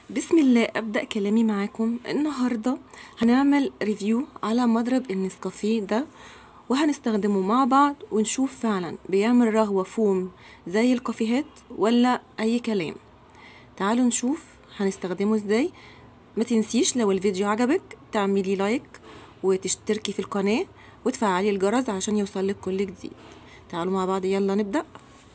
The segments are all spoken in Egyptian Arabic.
بسم الله ابدا كلامي معاكم النهارده هنعمل ريفيو على مضرب النسكافيه ده وهنستخدمه مع بعض ونشوف فعلا بيعمل رغوه فوم زي الكافيهات ولا اي كلام تعالوا نشوف هنستخدمه ازاي ما تنسيش لو الفيديو عجبك تعملي لايك وتشتركي في القناه وتفعلي الجرس عشان يوصلك كل جديد تعالوا مع بعض يلا نبدا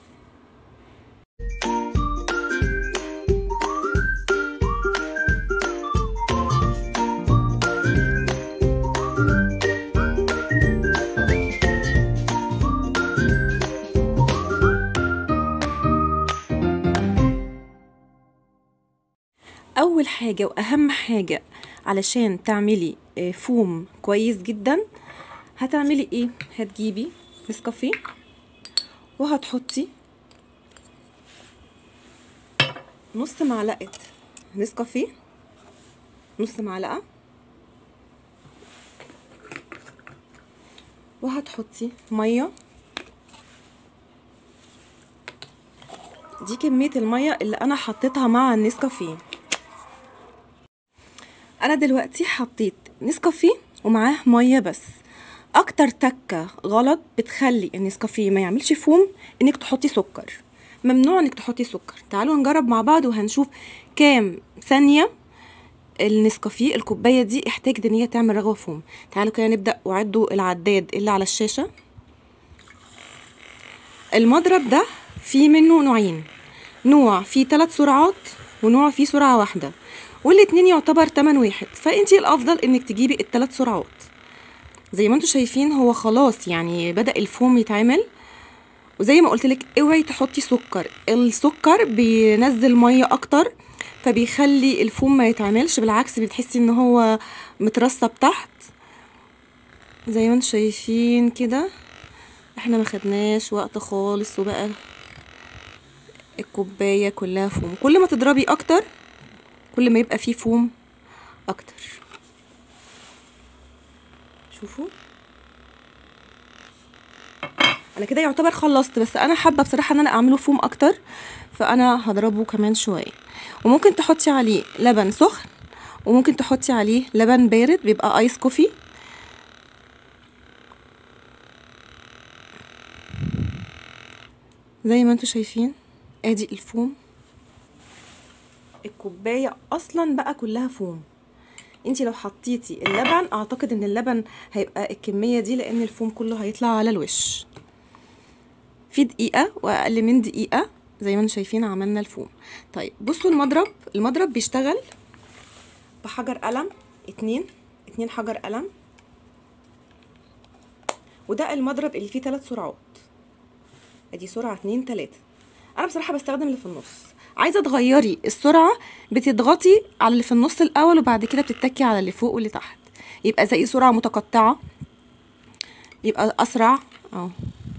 اول حاجه واهم حاجه علشان تعملي فوم كويس جدا هتعملي ايه هتجيبي نسكافيه وهتحطي نص معلقه نسكافيه نص معلقه وهتحطي ميه دي كميه الميه اللي انا حطيتها مع النسكافيه انا دلوقتي حطيت نسكافيه ومعاه ميه بس اكتر تكه غلط بتخلي النسكافيه ما يعملش فوم انك تحطي سكر ممنوع انك تحطي سكر تعالوا نجرب مع بعض وهنشوف كام ثانيه النسكافيه الكوبايه دي احتاجت ان هي تعمل رغوه فوم تعالوا كده نبدا وعدوا العداد اللي على الشاشه المضرب ده فيه منه نوعين نوع فيه ثلاث سرعات ونوع فيه سرعه واحده والاتنين يعتبر تمن واحد فانتي الافضل انك تجيبي الثلاث سرعات زي ما انتم شايفين هو خلاص يعني بدا الفوم يتعمل وزي ما قلت لك اوعي تحطي سكر السكر بينزل ميه اكتر فبيخلي الفوم ما يتعملش بالعكس بتحسي ان هو مترسب تحت زي ما انتم شايفين كده احنا ما خدناش وقت خالص وبقى الكوبايه كلها فوم كل ما تضربي اكتر كل ما يبقى فيه فوم اكتر شوفوا انا كده يعتبر خلصت بس انا حابه بصراحه ان انا اعمله فوم اكتر فانا هضربه كمان شويه وممكن تحطي عليه لبن سخن وممكن تحطي عليه لبن بارد بيبقى ايس كوفي زي ما انتم شايفين ادي الفوم الكوبايه اصلا بقى كلها فوم انتي لو حطيتي اللبن اعتقد ان اللبن هيبقى الكميه دي لان الفوم كله هيطلع على الوش في دقيقه واقل من دقيقه زي ما انتم شايفين عملنا الفوم طيب بصوا المضرب المضرب بيشتغل بحجر قلم اتنين اتنين حجر قلم وده المضرب اللي فيه ثلاث سرعات ادي سرعه اتنين تلاته انا بصراحه بستخدم اللي في النص عايزه تغيري السرعه بتضغطي على اللي في النص الاول وبعد كده بتتكي على اللي فوق واللي تحت يبقى زي سرعه متقطعه يبقى اسرع اهو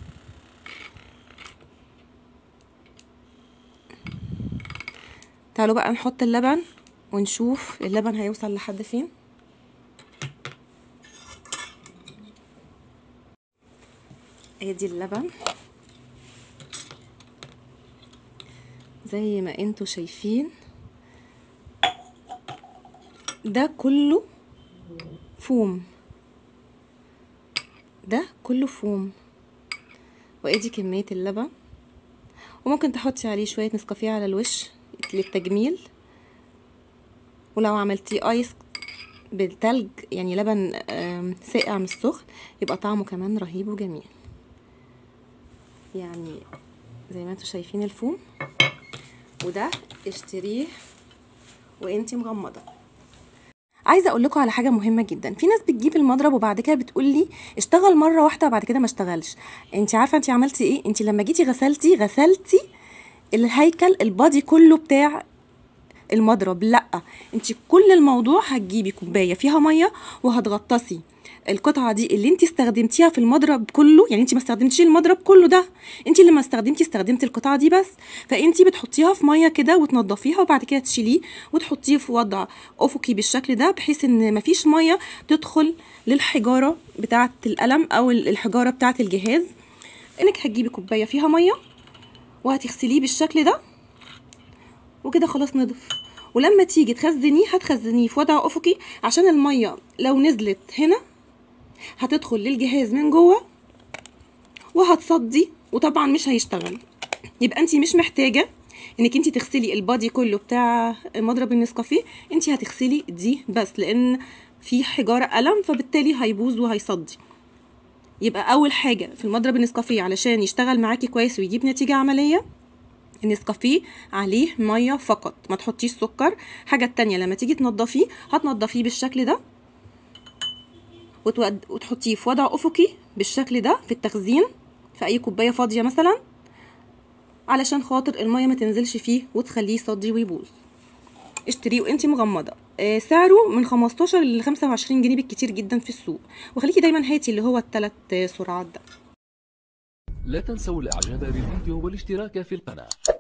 تعالوا بقى نحط اللبن ونشوف اللبن هيوصل لحد فين ادي اللبن زي ما انتوا شايفين ده كله فوم ده كله فوم وادي كمية اللبن وممكن تحطي عليه شوية نسكافيه على الوش للتجميل ولو عملتيه ايس بالتلج يعني لبن ساقع مش سخن يبقى طعمه كمان رهيب وجميل يعني زي ما انتوا شايفين الفوم وده اشتريه وانتي مغمضه عايزه اقول لكم على حاجه مهمه جدا في ناس بتجيب المضرب وبعد كده بتقول لي اشتغل مره واحده وبعد كده ما اشتغلش انت عارفه انت عملتي ايه انت لما جيتي غسلتي غسلتي الهيكل البادي كله بتاع المضرب لا انت كل الموضوع هتجيبي كوبايه فيها ميه وهتغطسي القطعه دي اللي انت استخدمتيها في المضرب كله يعني انت ما استخدمتيش المضرب كله ده انت اللي ما استخدمتي استخدمتي القطعه دي بس فانت بتحطيها في ميه كده وتنضفيها وبعد كده تشيليه وتحطيه في وضع افقي بالشكل ده بحيث ان مفيش ميه تدخل للحجاره بتاعه القلم او الحجاره بتاعه الجهاز انك هتجيبي كوبايه فيها ميه وهتغسليه بالشكل ده وكده خلاص نضف ولما تيجي تخزنيه هتخزنيه في وضع افقي عشان الميه لو نزلت هنا هتدخل للجهاز من جوه وهتصدي وطبعا مش هيشتغل يبقى انت مش محتاجه انك انت تغسلي البادي كله بتاع مضرب النسكافيه انت هتغسلي دي بس لان في حجاره قلم فبالتالي هيبوظ وهيصدي يبقى اول حاجه في المضرب النسكافيه علشان يشتغل معاكي كويس ويجيب نتيجه عمليه النسكافيه عليه ميه فقط ما تحطيش سكر حاجه التانية لما تيجي تنضفيه هتنضفيه بالشكل ده وتود... وتحطيه في وضع افقي بالشكل ده في التخزين في اي كوبايه فاضيه مثلا علشان خاطر الميه ما تنزلش فيه وتخليه يصدي ويبوظ اشتريه وانت مغمضه آه سعره من 15 ل 25 جنيه بالكتير جدا في السوق وخليكي دايما هاتي اللي هو الثلاث سرعات ده لا تنسوا الاعجاب بالفيديو والاشتراك في القناة